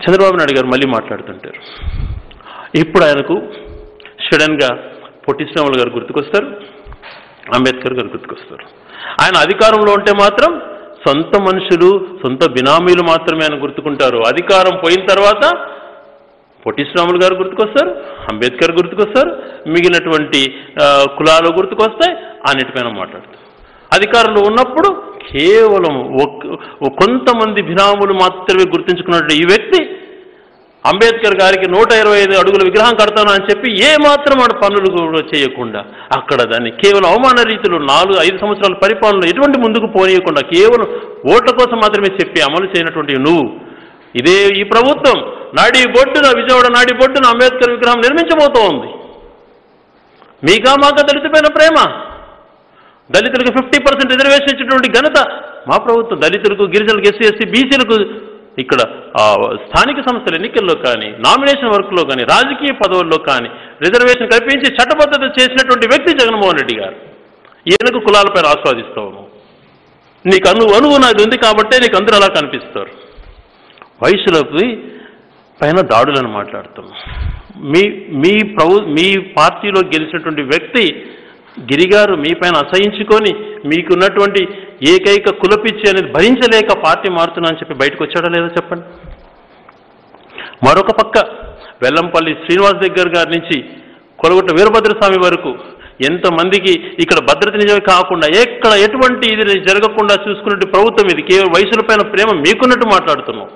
చంద్రబాబు నాయుడు గారు మళ్ళీ మాట్లాడుతుంటారు ఇప్పుడు ఆయనకు సడన్గా పొట్టి శ్రీరాములు గారు గుర్తుకొస్తారు అంబేద్కర్ గారు గుర్తుకొస్తారు ఆయన అధికారంలో ఉంటే మాత్రం సొంత మనుషులు సొంత బినామీలు మాత్రమే ఆయన గుర్తుకుంటారు అధికారం పోయిన తర్వాత పొట్టి శ్రీరాములు గారు గుర్తుకొస్తారు అంబేద్కర్ గుర్తుకొస్తారు మిగిలినటువంటి ఆ, కులాలు గుర్తుకొస్తాయి అన్నిటిపైన మాట్లాడతారు అధికారంలో ఉన్నప్పుడు కేవలం ఒక్- కొంతమంది బినాములు మాత్రమే గుర్తుంచుకున్నటువంటి ఈ వ్యక్తి అంబేద్కర్ గారికి నూట ఇరవై ఐదు అడుగుల విగ్రహం కడతాను అని చెప్పి ఏ మాత్రం ఆడ పనులు కూడా చేయకుండా అక్కడ దాన్ని కేవలం అవమాన రీతిలో నాలుగు ఐదు సంవత్సరాల పరిపాలన ఎటువంటి ముందుకు పోనీయకుండా కేవలం ఓట్ల కోసం మాత్రమే చెప్పి అమలు చేయనటువంటి నువ్వు ఇదే ఈ ప్రభుత్వం నాడి బొడ్డున విజయవాడ నాడి బొడ్డున అంబేద్కర్ విగ్రహం నిర్మించబోతోంది మీకా మాక దళితపైన ప్రేమ దళితులకు ఫిఫ్టీ పర్సెంట్ రిజర్వేషన్ ఇచ్చినటువంటి ఘనత మా ప్రభుత్వం దళితులకు గిరిజనులకు ఎస్సీ ఎస్సీ బీసీలకు ఇక్కడ ఆ, స్థానిక సంస్థల ఎన్నికల్లో కానీ నామినేషన్ వర్క్లో కానీ రాజకీయ పదవుల్లో కానీ రిజర్వేషన్ కల్పించి చట్టబద్ధత చేసినటువంటి వ్యక్తి జగన్మోహన్ రెడ్డి గారు ఈయనకు కులాలపైన ఆస్వాదిస్తావు నువ్వు నీకు అను అనువు నాది ఉంది కాబట్టే నీకు అందరూ అలా కనిపిస్తారు వయసులకి పైన దాడులను మాట్లాడుతున్నాం మీ మీ ప్రభు మీ పార్టీలో గెలిచినటువంటి వ్యక్తి గిరిగారు మీ పైన అసహించుకొని మీకున్నటువంటి ఏకైక కులపిచ్చి అనేది భరించలేక పార్టీ మారుతున్నా అని చెప్పి బయటకు వచ్చాడో లేదో చెప్పండి మరొక పక్క వెల్లంపల్లి శ్రీనివాస్ దగ్గర గారి నుంచి కొలగొట్ట వీరభద్రస్వామి వరకు ఎంతమందికి ఇక్కడ భద్రత నిజమే కాకుండా ఎక్కడ ఎటువంటి ఇది జరగకుండా చూసుకున్నట్టు ప్రభుత్వం ఇది కేవలం వయసులపైన ప్రేమ మీకున్నట్టు మాట్లాడుతున్నాం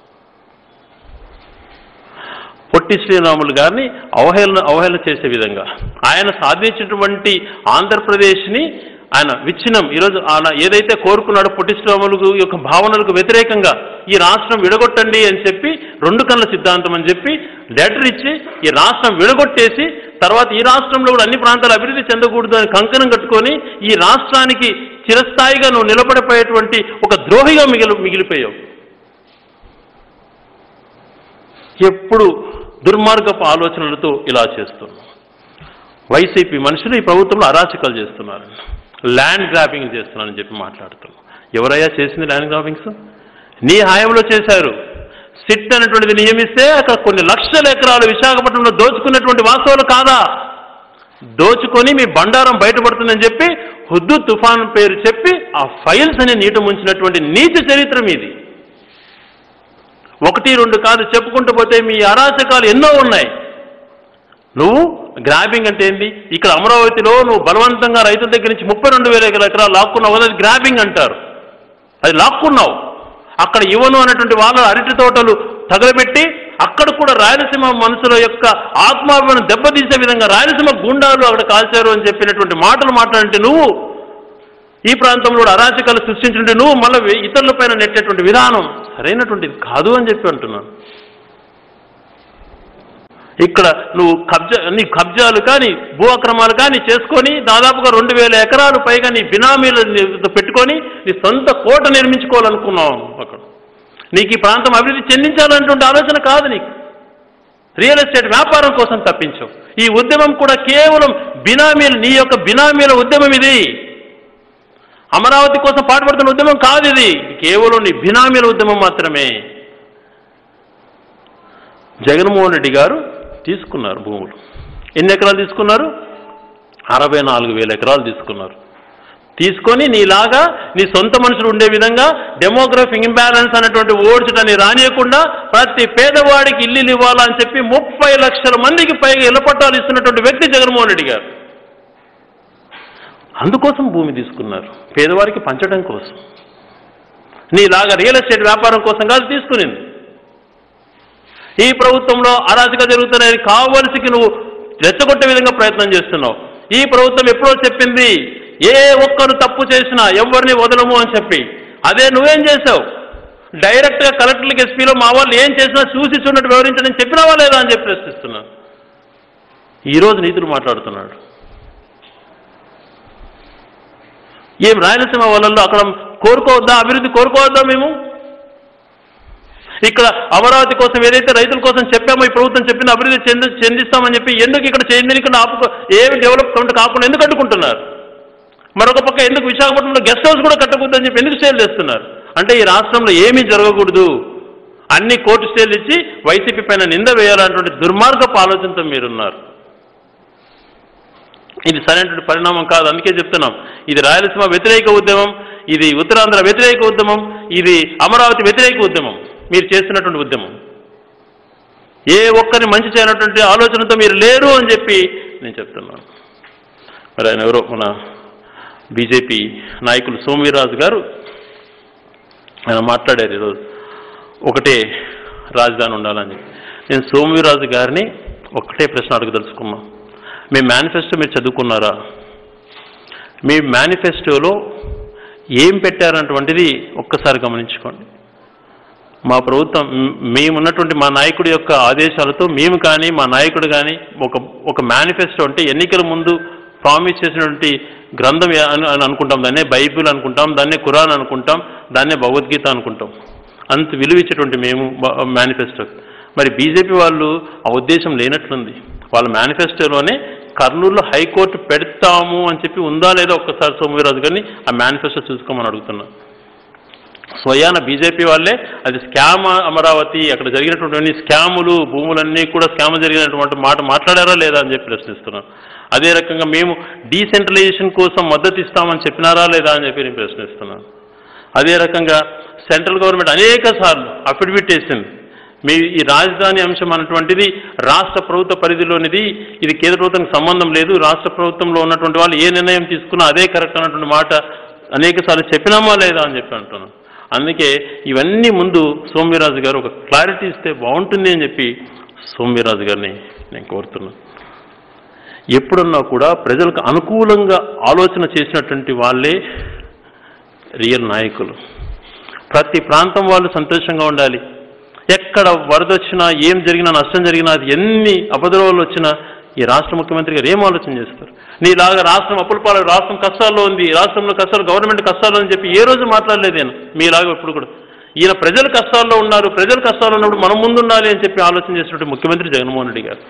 పొట్టి శ్రీరాములు గారిని అవహేళన అవహేళన చేసే విధంగా ఆయన సాధించినటువంటి ఆంధ్రప్రదేశ్ని ఆయన విచ్ఛిన్నం ఈరోజు ఆయన ఏదైతే కోరుకున్నాడో పొట్టి శ్రీరాములు యొక్క భావనలకు వ్యతిరేకంగా ఈ రాష్ట్రం విడగొట్టండి అని చెప్పి రెండు కళ్ళ సిద్ధాంతం అని చెప్పి లెటర్ ఇచ్చి ఈ రాష్ట్రం విడగొట్టేసి తర్వాత ఈ రాష్ట్రంలో కూడా అన్ని ప్రాంతాలు అభివృద్ధి చెందకూడదు అని కంకణం కట్టుకొని ఈ రాష్ట్రానికి చిరస్థాయిగా నువ్వు నిలబడిపోయేటువంటి ఒక ద్రోహిగా మిగిలి మిగిలిపోయావు ఎప్పుడు దుర్మార్గపు ఆలోచనలతో ఇలా చేస్తున్నాం వైసీపీ మనుషులు ఈ ప్రభుత్వంలో అరాచకాలు చేస్తున్నారు ల్యాండ్ గ్రాబింగ్ చేస్తున్నారని చెప్పి మాట్లాడుతున్నాం ఎవరయ్యా చేసింది ల్యాండ్ గ్రాబింగ్స్ నీ హాయంలో చేశారు సిట్ అనేటువంటిది నియమిస్తే అక్కడ కొన్ని లక్షల ఎకరాలు విశాఖపట్నంలో దోచుకున్నటువంటి వాస్తవాలు కాదా దోచుకొని మీ బండారం బయటపడుతుందని చెప్పి హుద్దు తుఫాన్ పేరు చెప్పి ఆ ఫైల్స్ అని నీట ముంచినటువంటి నీచ చరిత్ర మీది ఒకటి రెండు కాదు చెప్పుకుంటూ పోతే మీ అరాచకాలు ఎన్నో ఉన్నాయి నువ్వు గ్రాబింగ్ అంటే ఏంది ఇక్కడ అమరావతిలో నువ్వు బలవంతంగా రైతుల దగ్గర నుంచి ముప్పై రెండు వేల ఎకరాలు లాక్కున్నావు కదా అది గ్రాబింగ్ అంటారు అది లాక్కున్నావు అక్కడ ఇవ్వను అనేటువంటి వాళ్ళ అరటి తోటలు తగలబెట్టి అక్కడ కూడా రాయలసీమ మనుషుల యొక్క ఆత్మాభిమానం దెబ్బతీసే విధంగా రాయలసీమ గుండాలు అక్కడ కాల్చారు అని చెప్పినటువంటి మాటలు మాట్లాడంటే నువ్వు ఈ ప్రాంతంలో కూడా అరాచకాలు సృష్టించుంటే నువ్వు మళ్ళీ ఇతరులపైన నెట్టేటువంటి విధానం సరైనటువంటిది కాదు అని చెప్పి అంటున్నాను ఇక్కడ నువ్వు కబ్జా నీ కబ్జాలు కానీ భూ అక్రమాలు కానీ చేసుకొని దాదాపుగా రెండు వేల ఎకరాలు పైగా నీ బినామీలు పెట్టుకొని నీ సొంత కోట నిర్మించుకోవాలనుకున్నావు అక్కడ నీకు ఈ ప్రాంతం అభివృద్ధి చెందించాలనేటువంటి ఆలోచన కాదు నీకు రియల్ ఎస్టేట్ వ్యాపారం కోసం తప్పించవు ఈ ఉద్యమం కూడా కేవలం బినామీలు నీ యొక్క బినామీల ఉద్యమం ఇది అమరావతి కోసం పాటుపడుతున్న ఉద్యమం కాదు ఇది కేవలం నీ బినామీల ఉద్యమం మాత్రమే జగన్మోహన్ రెడ్డి గారు తీసుకున్నారు భూములు ఎన్ని ఎకరాలు తీసుకున్నారు అరవై నాలుగు వేల ఎకరాలు తీసుకున్నారు తీసుకొని నీలాగా నీ సొంత మనుషులు ఉండే విధంగా డెమోగ్రఫిక్ ఇంబ్యాలెన్స్ అనేటువంటి ఓడ్చడాన్ని రానియకుండా ప్రతి పేదవాడికి ఇల్లు ఇవ్వాలని చెప్పి ముప్పై లక్షల మందికి పైగా ఇళ్ల పట్టాలు ఇస్తున్నటువంటి వ్యక్తి జగన్మోహన్ రెడ్డి గారు అందుకోసం భూమి తీసుకున్నారు పేదవారికి పంచడం కోసం నీలాగా రియల్ ఎస్టేట్ వ్యాపారం కోసం కాదు తీసుకునింది ఈ ప్రభుత్వంలో అరాజక జరుగుతున్నాయని కావలసికి నువ్వు రెచ్చగొట్టే విధంగా ప్రయత్నం చేస్తున్నావు ఈ ప్రభుత్వం ఎప్పుడో చెప్పింది ఏ ఒక్కరు తప్పు చేసినా ఎవరిని వదలము అని చెప్పి అదే నువ్వేం చేసావు డైరెక్ట్గా కలెక్టర్లకు ఎస్పీలో మా వాళ్ళు ఏం చేసినా చూసి చూడట్టు వివరించడం చెప్పినావా లేదా అని చెప్పి ప్రశ్నిస్తున్నాను ఈరోజు నీతులు మాట్లాడుతున్నాడు ఏం రాయలసీమ వాళ్ళల్లో అక్కడ కోరుకోవద్దా అభివృద్ధి కోరుకోవద్దా మేము ఇక్కడ అమరావతి కోసం ఏదైతే రైతుల కోసం చెప్పామో ఈ ప్రభుత్వం చెప్పింది అభివృద్ధి చెంది చెందిస్తామని చెప్పి ఎందుకు ఇక్కడ చెందినకుండా ఆపుకో ఏమి డెవలప్మెంట్ కాకుండా ఎందుకు అడ్డుకుంటున్నారు మరొక పక్క ఎందుకు విశాఖపట్నంలో గెస్ట్ హౌస్ కూడా కట్టకూడదని చెప్పి ఎందుకు సేల్ చేస్తున్నారు అంటే ఈ రాష్ట్రంలో ఏమీ జరగకూడదు అన్ని కోర్టు స్టేలు ఇచ్చి వైసీపీ పైన నింద వేయాలన్నటువంటి దుర్మార్గపు ఆలోచనతో మీరున్నారు ఇది సరైనటువంటి పరిణామం కాదు అందుకే చెప్తున్నాం ఇది రాయలసీమ వ్యతిరేక ఉద్యమం ఇది ఉత్తరాంధ్ర వ్యతిరేక ఉద్యమం ఇది అమరావతి వ్యతిరేక ఉద్యమం మీరు చేస్తున్నటువంటి ఉద్యమం ఏ ఒక్కరిని మంచి చేయనటువంటి ఆలోచనతో మీరు లేరు అని చెప్పి నేను చెప్తున్నాను మరి ఆయన ఎవరో మన బీజేపీ నాయకులు సోమవీరాజు గారు ఆయన మాట్లాడారు ఈరోజు ఒకటే రాజధాని ఉండాలని చెప్పి నేను సోమవీరాజు గారిని ఒకటే ప్రశ్న అడగదలుచుకున్నా మీ మేనిఫెస్టో మీరు చదువుకున్నారా మీ మేనిఫెస్టోలో ఏం పెట్టారన్నటువంటిది ఒక్కసారి గమనించుకోండి మా ప్రభుత్వం మ్- మేమున్నటువంటి మా నాయకుడి యొక్క ఆదేశాలతో మేము కానీ మా నాయకుడు కానీ ఒక ఒక మేనిఫెస్టో అంటే ఎన్నికల ముందు ప్రామిస్ చేసినటువంటి గ్రంథం ఏ- అని అని అనుకుంటాం దాన్నే బైబిల్ అనుకుంటాం దాన్నే ఖురాన్ అనుకుంటాం దాన్నే భగవద్గీత అనుకుంటాం అంత విలువ ఇచ్చేటువంటి మేము మేనిఫెస్టో మరి బీజేపీ వాళ్ళు ఆ ఉద్దేశం లేనట్లుంది వాళ్ళ మేనిఫెస్టోలోనే కర్నూలులో హైకోర్టు పెడతాము అని చెప్పి ఉందా లేదా ఒక్కసారి సోమవీరాజు గారిని ఆ మేనిఫెస్టో చూసుకోమని అడుగుతున్నా స్వయాన బీజేపీ వాళ్ళే అది స్కామ్ అమరావతి అక్కడ జరిగినటువంటి స్కాములు భూములన్నీ కూడా స్కామ్ జరిగినటువంటి మాట మాట్లాడారా లేదా అని చెప్పి ప్రశ్నిస్తున్నాను అదే రకంగా మేము డీసెంట్రలైజేషన్ కోసం మద్దతు ఇస్తామని చెప్పినారా లేదా అని చెప్పి నేను ప్రశ్నిస్తున్నాను అదే రకంగా సెంట్రల్ గవర్నమెంట్ అనేక సార్లు అఫిడవిట్ వేసింది మీ ఈ రాజధాని అంశం అన్నటువంటిది రాష్ట్ర ప్రభుత్వ పరిధిలోనిది ఇది కేంద్ర ప్రభుత్వానికి సంబంధం లేదు రాష్ట్ర ప్రభుత్వంలో ఉన్నటువంటి వాళ్ళు ఏ నిర్ణయం తీసుకున్నా అదే కరెక్ట్ అన్నటువంటి మాట అనేక సార్లు చెప్పినామా లేదా అని చెప్పి అంటున్నాను అందుకే ఇవన్నీ ముందు సోమ్యరాజు గారు ఒక క్లారిటీ ఇస్తే బాగుంటుంది అని చెప్పి సోమ్యరాజు గారిని నేను కోరుతున్నాను ఎప్పుడన్నా కూడా ప్రజలకు అనుకూలంగా ఆలోచన చేసినటువంటి వాళ్ళే రియల్ నాయకులు ప్రతి ప్రాంతం వాళ్ళు సంతోషంగా ఉండాలి ఎక్కడ వరద వచ్చినా ఏం జరిగినా నష్టం జరిగినా అది ఎన్ని అపద్రవాలు వచ్చినా ఈ రాష్ట్ర ముఖ్యమంత్రి గారు ఏం ఆలోచన చేస్తారు నీలాగా రాష్ట్రం అప్పుల పాలు రాష్ట్రం కష్టాల్లో ఉంది రాష్ట్రంలో కష్టాలు గవర్నమెంట్ కష్టాల్లో అని చెప్పి ఏ రోజు మాట్లాడలేదు ఈయన మీలాగా ఇప్పుడు కూడా ఈయన ప్రజలు కష్టాల్లో ఉన్నారు ప్రజలు కష్టాల్లో ఉన్నప్పుడు మనం ముందుండాలి అని చెప్పి ఆలోచన చేసినటువంటి ముఖ్యమంత్రి జగన్మోహన్ రెడ్డి గారు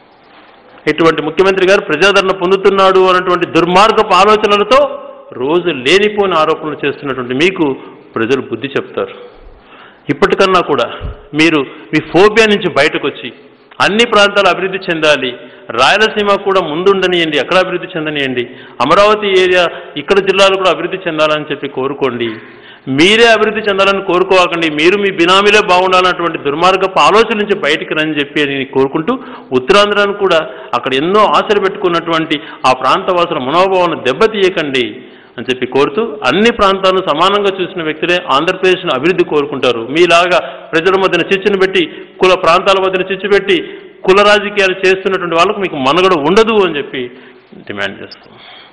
ఇటువంటి ముఖ్యమంత్రి గారు ప్రజాదరణ పొందుతున్నాడు అన్నటువంటి దుర్మార్గపు ఆలోచనలతో రోజు లేనిపోని ఆరోపణలు చేస్తున్నటువంటి మీకు ప్రజలు బుద్ధి చెప్తారు ఇప్పటికన్నా కూడా మీరు మీ ఫోబియా నుంచి బయటకు వచ్చి అన్ని ప్రాంతాలు అభివృద్ధి చెందాలి రాయలసీమ కూడా ముందుండనియండి ఎక్కడ అభివృద్ధి చెందనియండి అమరావతి ఏరియా ఇక్కడ జిల్లాలు కూడా అభివృద్ధి చెందాలని చెప్పి కోరుకోండి మీరే అభివృద్ధి చెందాలని కోరుకోకండి మీరు మీ బినామీలే బాగుండాలన్నటువంటి దుర్మార్గపు ఆలోచన నుంచి బయటికి రని చెప్పి నేను కోరుకుంటూ ఉత్తరాంధ్రాను కూడా అక్కడ ఎన్నో ఆశలు పెట్టుకున్నటువంటి ఆ ప్రాంత వాసుల మనోభావాలను దెబ్బతీయకండి అని చెప్పి కోరుతూ అన్ని ప్రాంతాలను సమానంగా చూసిన వ్యక్తులే ఆంధ్రప్రదేశ్ను అభివృద్ధి కోరుకుంటారు మీలాగా ప్రజల మధ్యన చిచ్చును పెట్టి కుల ప్రాంతాల మధ్యన చిచ్చు పెట్టి కుల రాజకీయాలు చేస్తున్నటువంటి వాళ్ళకు మీకు మనుగడ ఉండదు అని చెప్పి డిమాండ్ చేస్తాం